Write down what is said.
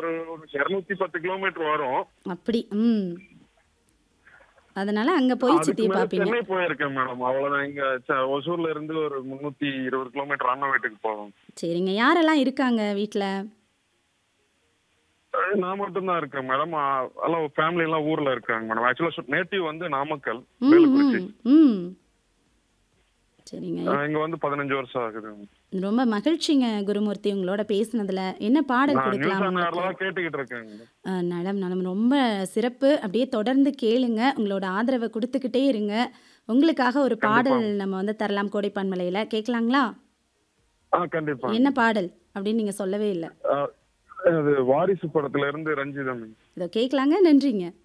ஒரு இருநூத்தி பத்து கிலோமீட்டர் வரும் அப்படி ம் அதனால அங்க போய் அதுக்கு சித்தியை மேல பாப்பீங்க சென்னை போயிருக்கேன் மேடம் அவ்வளவுதான் இங்க ச- ஒசூர்ல இருந்து ஒரு முன்னூத்தி இருபது கிலோமீட்டர் அண்ணா வீட்டுக்கு போவோம் சரிங்க யாரெல்லாம் இருக்காங்க வீட்ல அஹ் நான் மட்டும் தான் இருக்கேன் மேடம் எல்லாம் ஃபேமிலி எல்லாம் ஊர்ல இருக்காங்க மேடம் ஆக்சுவலா நேட்டிவ் வந்து நாமக்கல் ம் வேலுக்குறிச்சி ம் ம் சரிங்க அஹ் இங்க வந்து பதினஞ்சு வருஷம் ஆகுது ரொம்ப மகிழ்ச்சிங்க குருமூர்த்தி உங்களோட பேசுனதுல என்ன பாடல் நான் நியூஸ் கொடுக்கலாம் உங்களுக்கு நேரில் கேட்டுக்கிட்டு இருக்கேங்க அஹ், நலம் நலம் ரொம்ப சிறப்பு அப்படியே தொடர்ந்து கேளுங்க உங்களோட ஆதரவை கொடுத்துக்கிட்டே இருங்க உங்களுக்காக ஒரு பாடல் நம்ம வந்து தரலாம் கோடை பன்மலையில கேட்கலாங்களா ஆ கண்டிப்பா என்ன பாடல் அப்படின்னு நீங்க சொல்லவே இல்லை அஹ் அது வாரிசு படத்துல இருந்து ரஞ்சிதம் இதோ கேட்கலாங்க நன்றிங்க